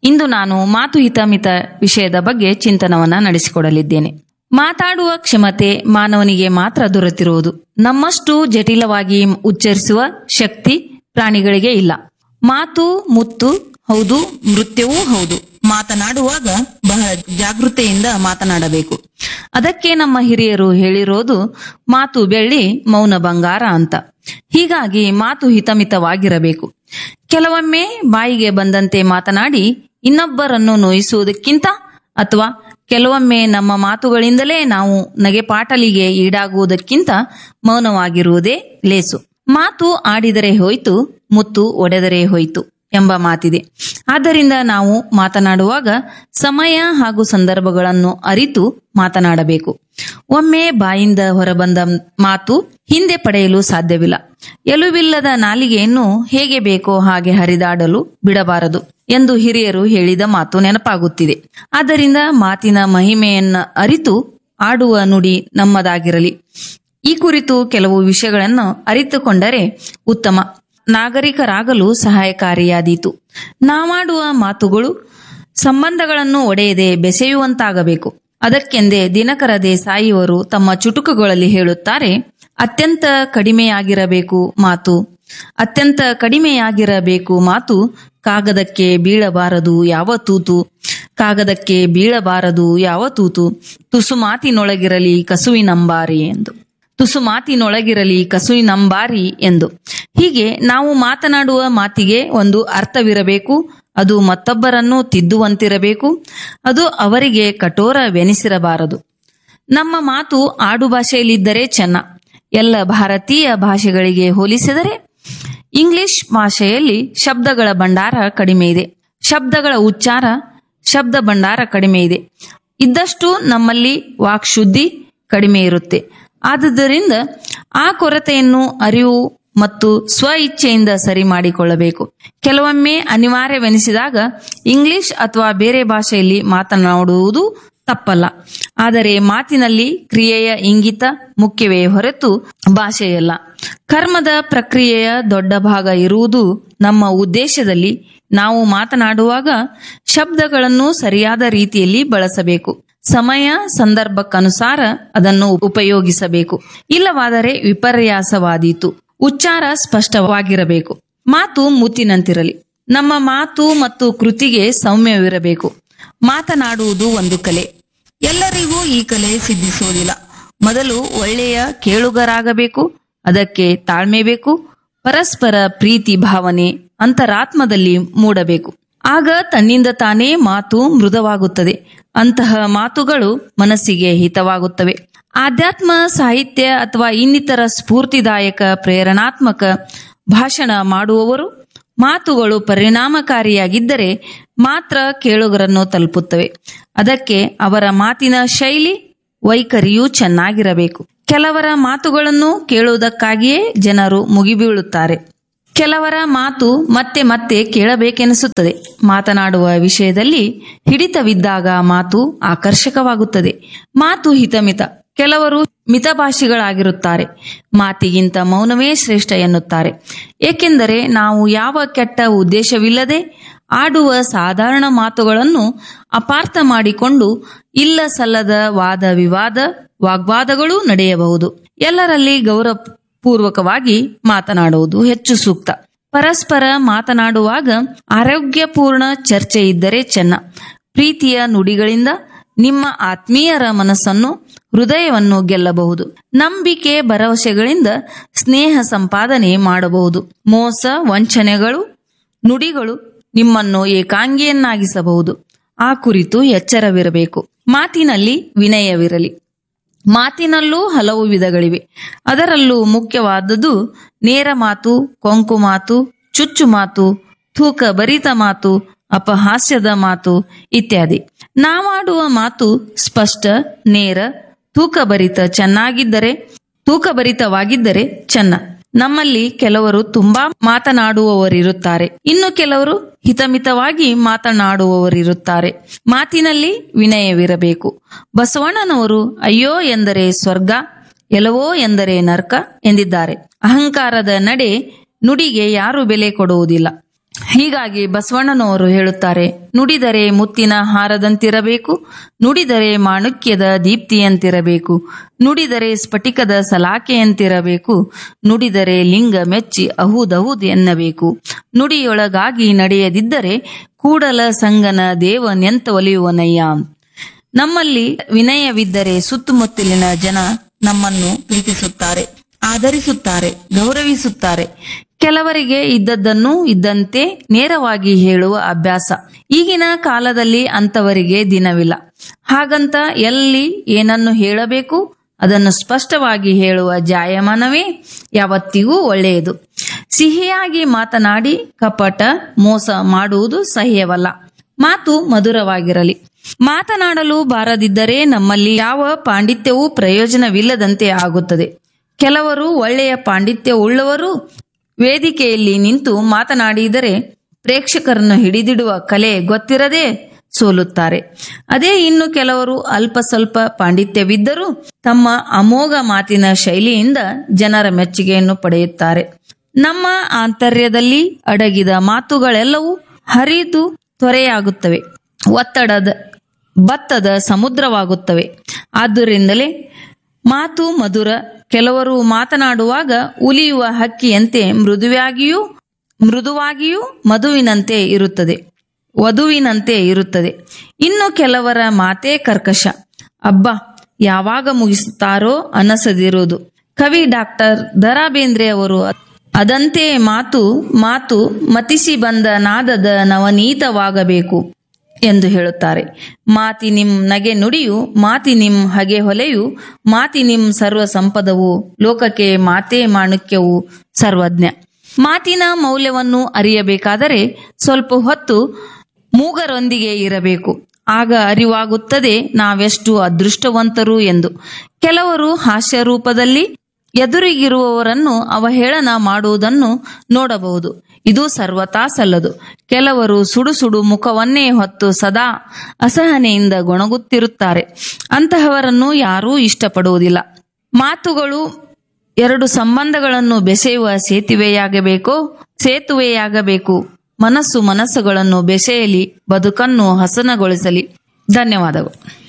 ಇಂದು ನಾನು ಮಾತು ಹಿತಮಿತ ವಿಷಯದ ಬಗ್ಗೆ ಚಿಂತನವನ್ನ ನಡೆಸಿಕೊಡಲಿದ್ದೇನೆ ಮಾತಾಡುವ ಕ್ಷಮತೆ ಮಾನವನಿಗೆ ಮಾತ್ರ ದೊರೆತಿರುವುದು ನಮ್ಮಷ್ಟು ಜಟಿಲವಾಗಿ ಉಚ್ಚರಿಸುವ ಶಕ್ತಿ ಪ್ರಾಣಿಗಳಿಗೆ ಇಲ್ಲ ಮಾತು ಮುತ್ತು ಹೌದು ಮೃತ್ಯವೂ ಹೌದು ಮಾತನಾಡುವಾಗ ಬಹಳ ಜಾಗೃತೆಯಿಂದ ಮಾತನಾಡಬೇಕು ಅದಕ್ಕೆ ನಮ್ಮ ಹಿರಿಯರು ಹೇಳಿರೋದು ಮಾತು ಬೆಳ್ಳಿ ಮೌನ ಬಂಗಾರ ಅಂತ ಹೀಗಾಗಿ ಮಾತು ಹಿತಮಿತವಾಗಿರಬೇಕು ಕೆಲವೊಮ್ಮೆ ಬಾಯಿಗೆ ಬಂದಂತೆ ಮಾತನಾಡಿ ಇನ್ನೊಬ್ಬರನ್ನು ನೋಯಿಸುವುದಕ್ಕಿಂತ ಅಥವಾ ಕೆಲವೊಮ್ಮೆ ನಮ್ಮ ಮಾತುಗಳಿಂದಲೇ ನಾವು ನಗೆಪಾಟಲಿಗೆ ಈಡಾಗುವುದಕ್ಕಿಂತ ಮೌನವಾಗಿರುವುದೇ ಲೇಸು ಮಾತು ಆಡಿದರೆ ಹೋಯ್ತು ಮುತ್ತು ಒಡೆದರೆ ಹೋಯ್ತು ಎಂಬ ಮಾತಿದೆ ಆದ್ದರಿಂದ ನಾವು ಮಾತನಾಡುವಾಗ ಸಮಯ ಹಾಗೂ ಸಂದರ್ಭಗಳನ್ನು ಅರಿತು ಮಾತನಾಡಬೇಕು ಒಮ್ಮೆ ಬಾಯಿಂದ ಹೊರಬಂದ ಮಾತು ಹಿಂದೆ ಪಡೆಯಲು ಸಾಧ್ಯವಿಲ್ಲ ಎಲುಬಿಲ್ಲದ ನಾಲಿಗೆಯನ್ನು ಹೇಗೆ ಬೇಕೋ ಹಾಗೆ ಹರಿದಾಡಲು ಬಿಡಬಾರದು ಎಂದು ಹಿರಿಯರು ಹೇಳಿದ ಮಾತು ನೆನಪಾಗುತ್ತಿದೆ ಆದ್ದರಿಂದ ಮಾತಿನ ಮಹಿಮೆಯನ್ನ ಅರಿತು ಆಡುವ ನುಡಿ ನಮ್ಮದಾಗಿರಲಿ ಈ ಕುರಿತು ಕೆಲವು ವಿಷಯಗಳನ್ನು ಅರಿತುಕೊಂಡರೆ ಉತ್ತಮ ನಾಗರಿಕರಾಗಲು ಸಹಾಯಕಾರಿಯಾದೀತು ನಾವಾಡುವ ಮಾತುಗಳು ಸಂಬಂಧಗಳನ್ನು ಒಡೆಯದೆ ಬೆಸೆಯುವಂತಾಗಬೇಕು ಅದಕ್ಕೆಂದೇ ದಿನಕರ ದೇಸಾಯಿಯವರು ತಮ್ಮ ಚುಟುಕುಗಳಲ್ಲಿ ಹೇಳುತ್ತಾರೆ ಅತ್ಯಂತ ಕಡಿಮೆಯಾಗಿರಬೇಕು ಮಾತು ಅತ್ಯಂತ ಕಡಿಮೆಯಾಗಿರಬೇಕು ಮಾತು ಕಾಗದಕ್ಕೆ ಬೀಳಬಾರದು ಯಾವ ತೂತು ಕಾಗದಕ್ಕೆ ಬೀಳಬಾರದು ಯಾವ ತೂತು ತುಸು ಮಾತಿನೊಳಗಿರಲಿ ಕಸುವಿನಂಬಾರಿ ಎಂದು ತುಸು ಮಾತಿನೊಳಗಿರಲಿ ಕಸುವಿನಂಬಾರಿ ಎಂದು ಹೀಗೆ ನಾವು ಮಾತನಾಡುವ ಮಾತಿಗೆ ಒಂದು ಅರ್ಥವಿರಬೇಕು ಅದು ಮತ್ತೊಬ್ಬರನ್ನು ತಿದ್ದುವಂತಿರಬೇಕು ಅದು ಅವರಿಗೆ ಕಠೋರವೆನಿಸಿರಬಾರದು ನಮ್ಮ ಮಾತು ಆಡು ಭಾಷೆಯಲ್ಲಿದ್ದರೆ ಚೆನ್ನ ಎಲ್ಲ ಭಾರತೀಯ ಭಾಷೆಗಳಿಗೆ ಹೋಲಿಸಿದರೆ ಇಂಗ್ಲಿಷ್ ಭಾಷೆಯಲ್ಲಿ ಶಬ್ದಗಳ ಭಂಡಾರ ಕಡಿಮೆ ಇದೆ ಶಬ್ದಗಳ ಉಚ್ಚಾರ ಶಬ್ದ ಭಂಡಾರ ಕಡಿಮೆ ಇದೆ ಇದ್ದಷ್ಟು ನಮ್ಮಲ್ಲಿ ವಾಕ್ಶುದ್ಧಿ ಕಡಿಮೆ ಇರುತ್ತೆ ಆದುದರಿಂದ ಆ ಕೊರತೆಯನ್ನು ಅರಿವು ಮತ್ತು ಸ್ವ ಇಚ್ಛೆಯಿಂದ ಸರಿ ಮಾಡಿಕೊಳ್ಳಬೇಕು ಕೆಲವೊಮ್ಮೆ ಅನಿವಾರ್ಯವೆನಿಸಿದಾಗ ಇಂಗ್ಲಿಷ್ ಅಥವಾ ಬೇರೆ ಭಾಷೆಯಲ್ಲಿ ಮಾತನಾಡುವುದು ತಪ್ಪಲ್ಲ ಆದರೆ ಮಾತಿನಲ್ಲಿ ಕ್ರಿಯೆಯ ಇಂಗಿತ ಮುಖ್ಯವೇ ಹೊರತು ಭಾಷೆಯಲ್ಲ ಕರ್ಮದ ಪ್ರಕ್ರಿಯೆಯ ದೊಡ್ಡ ಭಾಗ ಇರುವುದು ನಮ್ಮ ಉದ್ದೇಶದಲ್ಲಿ ನಾವು ಮಾತನಾಡುವಾಗ ಶಬ್ದಗಳನ್ನು ಸರಿಯಾದ ರೀತಿಯಲ್ಲಿ ಬಳಸಬೇಕು ಸಮಯ ಸಂದರ್ಭಕ್ಕನುಸಾರ ಅದನ್ನು ಉಪಯೋಗಿಸಬೇಕು ಇಲ್ಲವಾದರೆ ವಿಪರ್ಯಾಸವಾದೀತು ಉಚ್ಚಾರ ಸ್ಪಷ್ಟವಾಗಿರಬೇಕು ಮಾತು ಮುತ್ತಿನಂತಿರಲಿ ನಮ್ಮ ಮಾತು ಮತ್ತು ಕೃತಿಗೆ ಸೌಮ್ಯವಿರಬೇಕು ಮಾತನಾಡುವುದು ಒಂದು ಕಲೆ ಎಲ್ಲರಿಗೂ ಈ ಕಲೆ ಸಿದ್ಧಿಸುವುದಿಲ್ಲ ಮೊದಲು ಒಳ್ಳೆಯ ಕೇಳುಗರಾಗಬೇಕು ಅದಕ್ಕೆ ತಾಳ್ಮೆ ಬೇಕು ಪರಸ್ಪರ ಪ್ರೀತಿ ಭಾವನೆ ಅಂತರಾತ್ಮದಲ್ಲಿ ಮೂಡಬೇಕು ಆಗ ತನ್ನಿಂದ ತಾನೇ ಮಾತು ಮೃದುವಾಗುತ್ತದೆ ಅಂತಹ ಮಾತುಗಳು ಮನಸ್ಸಿಗೆ ಹಿತವಾಗುತ್ತವೆ ಆಧ್ಯಾತ್ಮ ಸಾಹಿತ್ಯ ಅಥವಾ ಇನ್ನಿತರ ಸ್ಫೂರ್ತಿದಾಯಕ ಪ್ರೇರಣಾತ್ಮಕ ಭಾಷಣ ಮಾಡುವವರು ಮಾತುಗಳು ಪರಿಣಾಮಕಾರಿಯಾಗಿದ್ದರೆ ಮಾತ್ರ ಕೇಳುಗರನ್ನು ತಲುಪುತ್ತವೆ ಅದಕ್ಕೆ ಅವರ ಮಾತಿನ ಶೈಲಿ ವೈಖರಿಯೂ ಚೆನ್ನಾಗಿರಬೇಕು ಕೆಲವರ ಮಾತುಗಳನ್ನು ಕೇಳುವುದಕ್ಕಾಗಿಯೇ ಜನರು ಮುಗಿಬೀಳುತ್ತಾರೆ ಕೆಲವರ ಮಾತು ಮತ್ತೆ ಮತ್ತೆ ಕೇಳಬೇಕೆನಿಸುತ್ತದೆ ಮಾತನಾಡುವ ವಿಷಯದಲ್ಲಿ ಹಿಡಿತವಿದ್ದಾಗ ಮಾತು ಆಕರ್ಷಕವಾಗುತ್ತದೆ ಮಾತು ಹಿತಮಿತ ಕೆಲವರು ಮಿತಭಾಷಿಗಳಾಗಿರುತ್ತಾರೆ ಮಾತಿಗಿಂತ ಮೌನವೇ ಶ್ರೇಷ್ಠ ಎನ್ನುತ್ತಾರೆ ಏಕೆಂದರೆ ನಾವು ಯಾವ ಕೆಟ್ಟ ಉದ್ದೇಶವಿಲ್ಲದೆ ಆಡುವ ಸಾಧಾರಣ ಮಾತುಗಳನ್ನು ಅಪಾರ್ಥ ಮಾಡಿಕೊಂಡು ಇಲ್ಲ ಸಲ್ಲದ ವಾದ ವಿವಾದ ವಾಗ್ವಾದಗಳೂ ನಡೆಯಬಹುದು ಎಲ್ಲರಲ್ಲಿ ಗೌರವಪೂರ್ವಕವಾಗಿ ಮಾತನಾಡುವುದು ಹೆಚ್ಚು ಸೂಕ್ತ ಪರಸ್ಪರ ಮಾತನಾಡುವಾಗ ಆರೋಗ್ಯಪೂರ್ಣ ಚರ್ಚೆ ಇದ್ದರೆ ಚೆನ್ನ ಪ್ರೀತಿಯ ನುಡಿಗಳಿಂದ ನಿಮ್ಮ ಆತ್ಮೀಯರ ಮನಸ್ಸನ್ನು ಹೃದಯವನ್ನು ಗೆಲ್ಲಬಹುದು ನಂಬಿಕೆ ಭರವಸೆಗಳಿಂದ ಸ್ನೇಹ ಸಂಪಾದನೆ ಮಾಡಬಹುದು ಮೋಸ ವಂಚನೆಗಳು ನುಡಿಗಳು ನಿಮ್ಮನ್ನು ಏಕಾಂಗಿಯನ್ನಾಗಿಸಬಹುದು ಆ ಕುರಿತು ಎಚ್ಚರವಿರಬೇಕು ಮಾತಿನಲ್ಲಿ ವಿನಯವಿರಲಿ ಮಾತಿನಲ್ಲೂ ಹಲವು ವಿಧಗಳಿವೆ ಅದರಲ್ಲೂ ಮುಖ್ಯವಾದದ್ದು ನೇರ ಮಾತು ಕೊಂಕು ಮಾತು ಚುಚ್ಚು ಮಾತು ತೂಕ ಭರಿತ ಮಾತು ಅಪಹಾಸ್ಯದ ಮಾತು ಇತ್ಯಾದಿ ನಾವಾಡುವ ಮಾತು ಸ್ಪಷ್ಟ ನೇರ ತೂಕಭರಿತ ಚೆನ್ನಾಗಿದ್ದರೆ ತೂಕಭರಿತವಾಗಿದ್ದರೆ ಚೆನ್ನ ನಮ್ಮಲ್ಲಿ ಕೆಲವರು ತುಂಬಾ ಮಾತನಾಡುವವರಿರುತ್ತಾರೆ ಇನ್ನು ಕೆಲವರು ಹಿತಮಿತವಾಗಿ ಮಾತನಾಡುವವರಿರುತ್ತಾರೆ ಮಾತಿನಲ್ಲಿ ವಿನಯವಿರಬೇಕು ಬಸವಣ್ಣನವರು ಅಯ್ಯೋ ಎಂದರೆ ಸ್ವರ್ಗ ಎಲವೋ ಎಂದರೆ ನರ್ಕ ಎಂದಿದ್ದಾರೆ ಅಹಂಕಾರದ ನಡೆ ನುಡಿಗೆ ಯಾರು ಬೆಲೆ ಕೊಡುವುದಿಲ್ಲ ಹೀಗಾಗಿ ಬಸವಣ್ಣನವರು ಹೇಳುತ್ತಾರೆ ನುಡಿದರೆ ಮುತ್ತಿನ ಹಾರದಂತಿರಬೇಕು ನುಡಿದರೆ ಮಾಣುಕ್ಯದ ದೀಪ್ತಿಯಂತಿರಬೇಕು ನುಡಿದರೆ ಸ್ಫಟಿಕದ ಸಲಾಕೆಯಂತಿರಬೇಕು ನುಡಿದರೆ ಲಿಂಗ ಮೆಚ್ಚಿ ಅಹುದಹುದ್ ಎನ್ನಬೇಕು ನುಡಿಯೊಳಗಾಗಿ ನಡೆಯದಿದ್ದರೆ ಕೂಡಲ ಸಂಗನ ದೇವ ನೆಂತ ಒಲಿಯುವನಯ್ಯ ನಮ್ಮಲ್ಲಿ ವಿನಯವಿದ್ದರೆ ಸುತ್ತಮುತ್ತಲಿನ ಜನ ನಮ್ಮನ್ನು ಪ್ರೀತಿಸುತ್ತಾರೆ ಆದರಿಸುತ್ತಾರೆ ಗೌರವಿಸುತ್ತಾರೆ ಕೆಲವರಿಗೆ ಇದ್ದದ್ದನ್ನು ಇದ್ದಂತೆ ನೇರವಾಗಿ ಹೇಳುವ ಅಭ್ಯಾಸ ಈಗಿನ ಕಾಲದಲ್ಲಿ ಅಂತವರಿಗೆ ದಿನವಿಲ್ಲ ಹಾಗಂತ ಎಲ್ಲಿ ಏನನ್ನು ಹೇಳಬೇಕು ಅದನ್ನು ಸ್ಪಷ್ಟವಾಗಿ ಹೇಳುವ ಜಾಯಮಾನವೇ ಯಾವತ್ತಿಗೂ ಒಳ್ಳೆಯದು ಸಿಹಿಯಾಗಿ ಮಾತನಾಡಿ ಕಪಟ ಮೋಸ ಮಾಡುವುದು ಸಹ್ಯವಲ್ಲ ಮಾತು ಮಧುರವಾಗಿರಲಿ ಮಾತನಾಡಲು ಬಾರದಿದ್ದರೆ ನಮ್ಮಲ್ಲಿ ಯಾವ ಪಾಂಡಿತ್ಯವೂ ಪ್ರಯೋಜನವಿಲ್ಲದಂತೆ ಆಗುತ್ತದೆ ಕೆಲವರು ಒಳ್ಳೆಯ ಪಾಂಡಿತ್ಯ ಉಳ್ಳವರು ವೇದಿಕೆಯಲ್ಲಿ ನಿಂತು ಮಾತನಾಡಿದರೆ ಪ್ರೇಕ್ಷಕರನ್ನು ಹಿಡಿದಿಡುವ ಕಲೆ ಗೊತ್ತಿರದೆ ಸೋಲುತ್ತಾರೆ ಅದೇ ಇನ್ನು ಕೆಲವರು ಅಲ್ಪ ಸ್ವಲ್ಪ ಪಾಂಡಿತ್ಯವಿದ್ದರೂ ತಮ್ಮ ಅಮೋಘ ಮಾತಿನ ಶೈಲಿಯಿಂದ ಜನರ ಮೆಚ್ಚುಗೆಯನ್ನು ಪಡೆಯುತ್ತಾರೆ ನಮ್ಮ ಆಂತರ್ಯದಲ್ಲಿ ಅಡಗಿದ ಮಾತುಗಳೆಲ್ಲವೂ ಹರಿದು ತೊರೆಯಾಗುತ್ತವೆ ಒತ್ತಡದ ಭತ್ತದ ಸಮುದ್ರವಾಗುತ್ತವೆ ಆದ್ದರಿಂದಲೇ ಮಾತು ಮಧುರ ಕೆಲವರು ಮಾತನಾಡುವಾಗ ಉಲಿಯುವ ಹಕ್ಕಿಯಂತೆ ಮೃದುವಾಗಿಯೂ ಮೃದುವಾಗಿಯೂ ಮಧುವಿನಂತೆ ಇರುತ್ತದೆ ವಧುವಿನಂತೆ ಇರುತ್ತದೆ ಇನ್ನು ಕೆಲವರ ಮಾತೇ ಕರ್ಕಶ ಅಬ್ಬ ಯಾವಾಗ ಮುಗಿಸುತ್ತಾರೋ ಅನಸದಿರುವುದು ಕವಿ ಡಾಕ್ಟರ್ ದರಾ ಬೇಂದ್ರೆ ಅವರು ಅದಂತೆ ಮಾತು ಮಾತು ಮತಿಸಿ ಬಂದ ನಾದದ ನವನೀತವಾಗಬೇಕು ಎಂದು ಹೇಳುತ್ತಾರೆ ಮಾತಿ ನಿಮ್ ನಗೆ ನುಡಿಯು ಮಾತಿ ನಿಮ್ ಹಗೆ ಹೊಲೆಯು ಮಾತಿ ನಿಮ್ ಸರ್ವ ಸಂಪದವು ಲೋಕಕ್ಕೆ ಮಾತೇ ಮಾಣುಕ್ಯವು ಸರ್ವಜ್ಞ ಮಾತಿನ ಮೌಲ್ಯವನ್ನು ಅರಿಯಬೇಕಾದರೆ ಸ್ವಲ್ಪ ಹೊತ್ತು ಮೂಗರೊಂದಿಗೆ ಇರಬೇಕು ಆಗ ಅರಿವಾಗುತ್ತದೆ ನಾವೆಷ್ಟು ಅದೃಷ್ಟವಂತರು ಎಂದು ಕೆಲವರು ಹಾಸ್ಯ ರೂಪದಲ್ಲಿ ಎದುರಿಗಿರುವವರನ್ನು ಅವಹೇಳನ ಮಾಡುವುದನ್ನು ನೋಡಬಹುದು ಇದು ಸರ್ವತಾ ಸಲ್ಲದು ಕೆಲವರು ಸುಡು ಸುಡು ಮುಖವನ್ನೇ ಹೊತ್ತು ಸದಾ ಅಸಹನೆಯಿಂದ ಗೊಣಗುತ್ತಿರುತ್ತಾರೆ ಅಂತಹವರನ್ನು ಯಾರೂ ಇಷ್ಟಪಡುವುದಿಲ್ಲ ಮಾತುಗಳು ಎರಡು ಸಂಬಂಧಗಳನ್ನು ಬೆಸೆಯುವ ಸೇತುವೆಯಾಗಬೇಕೋ ಸೇತುವೆಯಾಗಬೇಕು ಮನಸ್ಸು ಮನಸ್ಸುಗಳನ್ನು ಬೆಸೆಯಲಿ ಬದುಕನ್ನು ಹಸನಗೊಳಿಸಲಿ ಧನ್ಯವಾದಗಳು